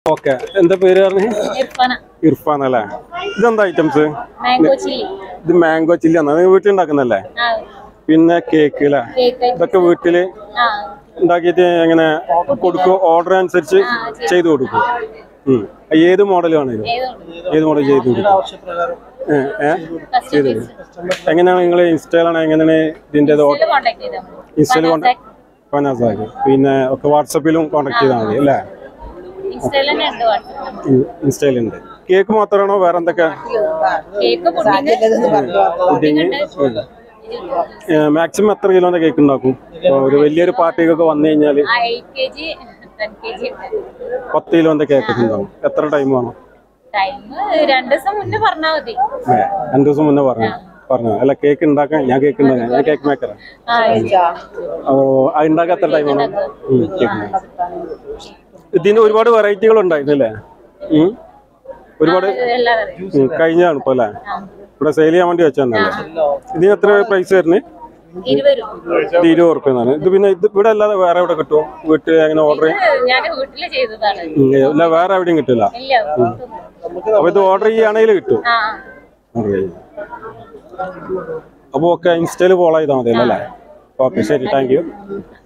Okay എന്താ പേര് പറഞ്ഞു ഇർഫാന ഇർഫാൻ അല്ലേ ഇതെന്താ ഐറ്റംസ് മാംഗോ ചില്ലി ഇത് മാംഗോ ചില്ലി ആണ് നിങ്ങൾ വീട്ടിൽ ഉണ്ടാക്കുന്നല്ലേ ആ പിന്നെ കേക്ക് അല്ലേ കേക്ക് ഇതൊക്കെ വീട്ടില് ആ ഉണ്ടാക്കിയിട്ട് എങ്ങനെ കൊടുക്കും ഓർഡർ അനുസരിച്ച് ചെയ്തു കൊടുക്കും ഉം. ഏത് മോഡൽ വേണേലും ഏതുണ്ട് ഏത് മോഡൽ ചെയ്തു കൊടുക്കും ഏ, ഏ? ചെയ്തു കൊടുക്കും എങ്ങനെയാണ് നിങ്ങൾ ഇൻസ്റ്റയിലാണ് എങ്ങനെയാണ് ഇതിൻ്റെ കോൺടാക്ട് ചെയ്താൽ മതി ഇൻസ്റ്റയിൽ കൊണ്ട് പനാസാക്ക് പിന്നെ ഒക്കെ വാട്സപ്പിലും കോൺടാക്ട് ചെയ്താൽ മതി അല്ലേ ഇൻസ്റ്റയിൽ തന്നെ ഉണ്ട് വാട്സാപ്പ് ഇൻ- ഇൻസ്റ്റയിലുണ്ട് കേക്ക് മാത്രമാണോ വേറെ എന്തൊക്കെ കേക്ക് പുഡിങ് പുഡിങ് മാക്സിമം എത്ര കിലോന്റെ കേക്ക് ഉണ്ടാക്കും ഇപ്പൊ ഒരു വലിയൊരു പാർട്ടിക്കൊക്കെ വന്നു കഴിഞ്ഞാൽ ആ eight K G ten K G ഉണ്ട് പത്ത് കിലോന്റെ കേക്ക് ഉണ്ടാവും എത്ര ടൈം വേണം ടൈം രണ്ട് ദിവസം മുന്നേ പറഞ്ഞാൽ മതി ഏ, രണ്ടു ദിവസം മുന്നേ പറഞ്ഞു പറഞ്ഞു അല്ല കേക്ക് ഉണ്ടാക്കാൻ ഞാൻ കേക്ക് ഉണ്ടാക്കാൻ ഞാൻ കേക്ക് മേക്കറാണ് ആ ഓ അത് ഉണ്ടാക്കാൻ എത്ര ടൈം വേണം ഉം, കേക്ക് ഉണ്ടാക്കാൻ. ഇതിന്റെ ഒരുപാട് വെറൈറ്റികൾ ഉണ്ടായിരുന്നല്ലേ ഉം. ഒരുപാട് എല്ലാവരും അറിയും ഉം, കഴിഞ്ഞാണ് ഇപ്പൊ അല്ലേ ഇവിടെ സെയിൽ ചെയ്യാൻ വേണ്ടി വെച്ചതന്നല്ലേ ഇതിന് എത്ര പ്രൈസ് വരുന്നത് ഇരുപത് രൂപ ഇത് ഇരുപത് ഉറുപ്പ്യന്നാണ് ഇത് പിന്നെ ഇത് ഇവിടെ അല്ലാതെ വേറെ എവിടെ കിട്ടുമോ വീട്ടിൽ എങ്ങനെ ഓർഡർ ചെയ്യാം ഞാൻ വീട്ടില് ചെയ്തതാണ് ഇല്ല വേറെ എവിടെയും കിട്ടില്ല ഇല്ല പുറത്തൊന്നും. അപ്പൊ ഇത് ഓർഡർ ചെയ്യുകയാണെങ്കിൽ കിട്ടും ആ ഓർഡർ ചെയ്യും അപ്പൊ ഓക്കെ ഇൻസ്റ്റയിൽ ഫോളോ ചെയ്താൽ മതി അല്ലേ ഓക്കെ ശരി താങ്ക് യു